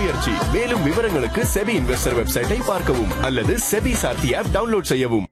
முயற்சி மேலும் விவரங்களுக்கு செபி இன்வெஸ்டர் வெப்சைட்டை பார்க்கவும் அல்லது செபி சார்த்தி ஆப் டவுன்லோட் செய்யவும்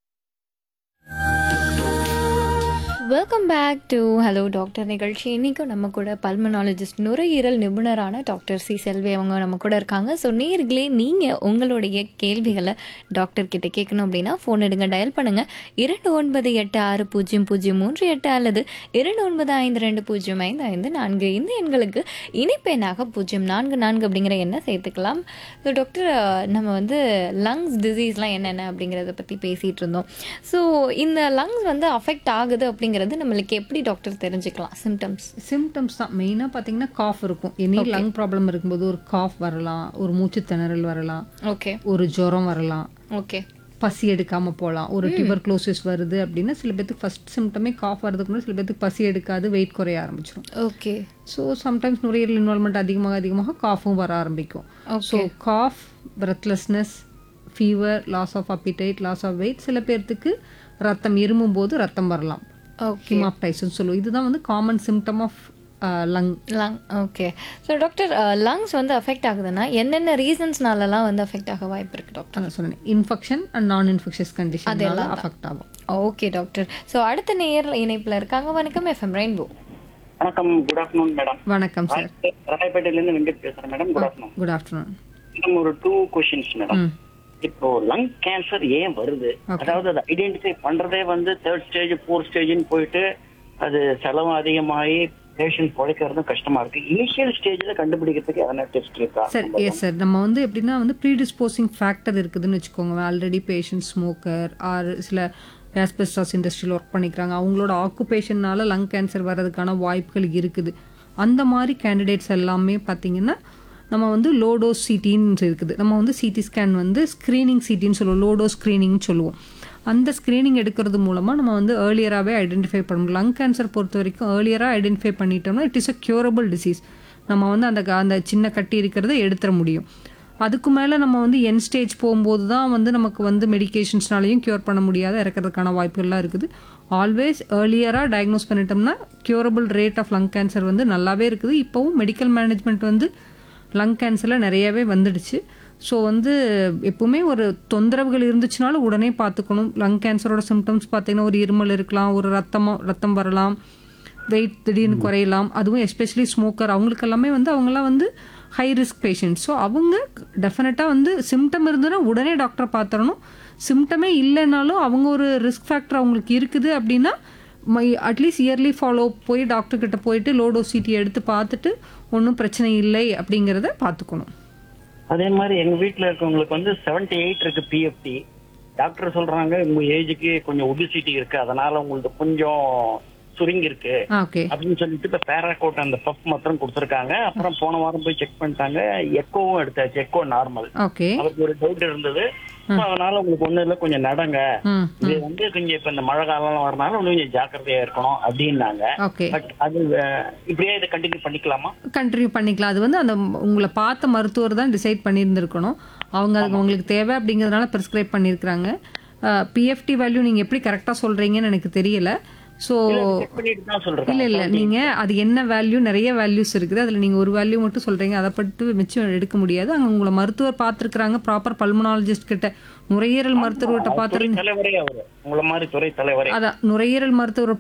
welcome back to hello doctor நிகழ்ச்சி இன்றைக்கும் நம்ம கூட பல்மனாலஜிஸ்ட் நுரையீரல் நிபுணரான டாக்டர் சி செல்வி அவங்க நம்ம கூட இருக்காங்க ஸோ நேர்களே நீங்கள் உங்களுடைய கேள்விகளை டாக்டர் கிட்ட கேட்கணும் அப்படின்னா ஃபோன் எடுங்க டயல் பண்ணுங்கள் இரண்டு ஒன்பது எட்டு ஆறு பூஜ்ஜியம் பூஜ்ஜியம் மூன்று எட்டு அல்லது இரண்டு ஒன்பது ஐந்து ரெண்டு பூஜ்ஜியம் ஐந்து ஐந்து நான்கு இந்த எண்களுக்கு இணைப்பெண்ணாக பூஜ்ஜியம் நான்கு நான்கு அப்படிங்கிற எண்ணை சேர்த்துக்கலாம் ஸோ டாக்டர் நம்ம வந்து லங்ஸ் டிசீஸ்லாம் என்னென்ன அப்படிங்கிறத பற்றி பேசிகிட்டு இருந்தோம் ஸோ இந்த லங்ஸ் வந்து அஃபெக்ட் ஆகுது அப்படிங்கிறது நம்மளுக்கு எப்படி டாக்டர் தெரிஞ்சுக்கலாம் சிம்டம்ஸ் சிம்டம்ஸ் தான் மெயினாக பார்த்தீங்கன்னா காஃப் இருக்கும் எனி லங் ப்ராப்ளம் இருக்கும்போது ஒரு காஃப் வரலாம் ஒரு மூச்சு திணறல் வரலாம் ஓகே ஒரு ஜுரம் வரலாம் ஓகே பசி எடுக்காம போகலாம் ஒரு டியூபர் க்ளோசிஸ் வருது அப்படின்னா சில பேத்துக்கு ஃபர்ஸ்ட் சிம்டமே காஃப் வரதுக்கு முன்னாடி சில பேத்துக்கு பசி எடுக்காது வெயிட் குறைய ஆரம்பிச்சிடும் ஓகே ஸோ சம்டைம்ஸ் நுரையீரல் இன்வால்மெண்ட் அதிகமாக அதிகமாக காஃபும் வர ஆரம்பிக்கும் so cough breathlessness fever loss of appetite loss of weight சில பேர்த்துக்கு ரத்தம் இருமும் போது ரத்தம் வரலாம் ஓகே ஹிமாப்டைசன் சொல்லுவோம் இதுதான் வந்து common symptom of lung lung okay so doctor lungs வந்து அஃபெக்ட் ஆகுதுன்னா என்னென்ன ரீசன்ஸ்னாலலாம் வந்து அஃபெக்ட் ஆக வாய்ப்பு இருக்குது டாக்டர் அதான் சொன்னேன் இன்ஃபெக்ஷன் அண்ட் நான் இன்ஃபெக்ஷஸ் கண்டிஷனால அஃபெக்ட் ஆகும் ஓகே டாக்டர் ஸோ அடுத்த நேர் இணைப்பில் இருக்காங்க வணக்கம் எஃப்எம் ரெயின்போ வணக்கம் குட் ஆஃப்டர்நூன் மேடம் வணக்கம் சார் ராயப்பேட்டையில இருந்து வெங்கட் பேசுறேன் madam good afternoon good afternoon madam ஒரு டூ கொஸ்டின்ஸ் மேடம் இப்போ லங் கேன்சர் ஏன் வருது அதாவது அதை ஐடென்டிஃபை பண்றதே வந்து தேர்ட் ஸ்டேஜ் ஃபோர்த் ஸ்டேஜ்னு போயிட்டு அது செலவு அதிகமாகி பேஷண்ட் பிழைக்கிறதும் கஷ்டமா இருக்கு இனிஷியல் ஸ்டேஜ்ல கண்டுபிடிக்கிறதுக்கு எதனா டெஸ்ட் இருக்கா சார் எஸ் சார் நம்ம வந்து எப்படின்னா வந்து ப்ரீடிஸ்போசிங் ஃபேக்டர் இருக்குதுன்னு வச்சுக்கோங்க ஆல்ரெடி பேஷண்ட் ஸ்மோக்கர் ஆர் சில ஆஸ்பெஸ்டாஸ் இண்டஸ்ட்ரியில் ஒர்க் பண்ணிக்கிறாங்க அவங்களோட ஆக்குபேஷன்னால லங் கேன்சர் வர்றதுக்கான வாய்ப்புகள் இருக்குது அந்த மாதிரி கேண்டிடேட்ஸ் எல்லாமே பார்த்தீங்கன்னா நம்ம வந்து லோடோஸ் சிட்டின்னு இருக்குது நம்ம வந்து சிடி ஸ்கேன் வந்து ஸ்க்ரீனிங் சிட்டின்னு சொல்லுவோம் லோடோ ஸ்க்ரீனிங்னு சொல்லுவோம் அந்த ஸ்க்ரீனிங் எடுக்கிறது மூலமாக நம்ம வந்து ஏர்லியராகவே ஐடென்டிஃபை பண்ணணும் லங் கேன்சர் பொறுத்த வரைக்கும் ஏர்லியராக ஐடென்டிஃபை பண்ணிட்டோம்னா it is a curable disease நம்ம வந்து அந்த க- அந்த சின்ன கட்டி இருக்கிறத எடுத்துட முடியும் அதுக்கு மேலே நம்ம வந்து என் ஸ்டேஜ் போகும்போது தான் வந்து நமக்கு வந்து மெடிகேஷன்ஸ்னாலையும் க்யூர் பண்ண முடியாத இறக்கிறதுக்கான வாய்ப்புகள்லாம் இருக்குது ஆல்வேஸ் ஏர்லியராக டயக்னோஸ் பண்ணிட்டோம்னா curable rate of lung cancer வந்து நல்லாவே இருக்குது இப்போவும் மெடிக்கல் மேனேஜ்மெண்ட் வந்து லங் கேன்சரில் நிறையவே வந்துடுச்சு ஸோ வந்து எப்பவுமே ஒரு தொந்தரவுகள் இருந்துச்சுனாலும் உடனே பார்த்துக்கணும் லங் கேன்சரோட சிம்டம்ஸ் பார்த்தீங்கன்னா ஒரு இருமல் இருக்கலாம் ஒரு ரத்தமோ ரத்தம் வரலாம் வெயிட் திடீர்னு குறையலாம் அதுவும் எஸ்பெஷலி ஸ்மோக்கர் அவங்களுக்கு எல்லாமே வந்து அவங்கெல்லாம் வந்து ஹை ரிஸ்க் பேஷண்ட் ஸோ அவங்க டெஃபினட்டாக வந்து சிம்டம் இருந்ததுன்னா உடனே டாக்டரை பார்த்துடணும் சிம்டமே இல்லைனாலும் அவங்க ஒரு ரிஸ்க் ஃபேக்டர் அவங்களுக்கு இருக்குது அப்படின்னா அட்லீஸ்ட் இயர்லி ஃபாலோ போய் டாக்டர் கிட்ட போயிட்டு லோடோ சிட்டி எடுத்து பார்த்துட்டு ஒன்றும் பிரச்சனை இல்லை அப்படிங்கிறத பார்த்துக்கணும் அதே மாதிரி எங்க வீட்ல இருக்கவங்களுக்கு வந்து 78 எயிட் இருக்கு பிஎஃப்டி டாக்டர் சொல்றாங்க உங்க ஏஜுக்கு கொஞ்சம் ஒபிசிட்டி இருக்கு அதனால உங்களுக்கு கொஞ்சம் சுருங்கி இருக்கு ஆ ஓகே அப்படின்னு சொல்லிட்டு இப்ப பேராகோட் அந்த பஃப் மாத்திரம் கொடுத்துருக்காங்க அப்புறம் போன வாரம் போய் செக் பண்ணிட்டாங்க எக்கோவும் எடுத்தாச்சு எக்கோ நார்மல் ஓகே அவருக்கு ஒரு டவுட் இருந்தது So, அதனால உங்களுக்கு ஒண்ணு இல்ல கொஞ்சம் நடங்க ம் இது வந்து கொஞ்சம் இப்ப இந்த மழை காலம் வரனால இன்னும் கொஞ்சம் ஜாக்கிரதையா இருக்கணும் அப்படின்னாங்க ஓகே பட் அது அஹ், இப்படியே இதை கண்டினியூ பண்ணிக்கலாமா கண்டினியூ பண்ணிக்கலாம் அது வந்து அந்த உங்களை பார்த்த மருத்துவர் தான் டிசைட் பண்ணியிருந்திருக்கணும் அவங்க அது உங்களுக்கு தேவை அப்படிங்கிறதுனால ப்ரிஸ்கிரைப் பண்ணியிருக்கிறாங்க பிஎஃப்டி வேல்யூ நீங்கள் எப்படி கரெக்டாக சொல்கிறீங்கன்னு எனக்கு தெரியல ஸோ செக் பண்ணிட்டு தான் சொல்றேன் இல்லை இல்லை நீங்கள் அது என்ன வேல்யூ நிறைய வேல்யூஸ் இருக்குது அதில் நீங்கள் ஒரு வேல்யூ மட்டும் சொல்கிறீங்க அதை பட்டு மிச்சம் எடுக்க முடியாது அங்கே உங்களை மருத்துவர் பார்த்துருக்குறாங்க ப்ராப்பர் பல்மனாலஜிஸ்ட் கிட்ட நுரையீரல் மருத்துவர்கிட்ட துறை பார்த்துருங்க தலைவரே அவரு உங்களை மாதிரி துறை தலைவரே அதான் நுரையீரல் மருத்துவரை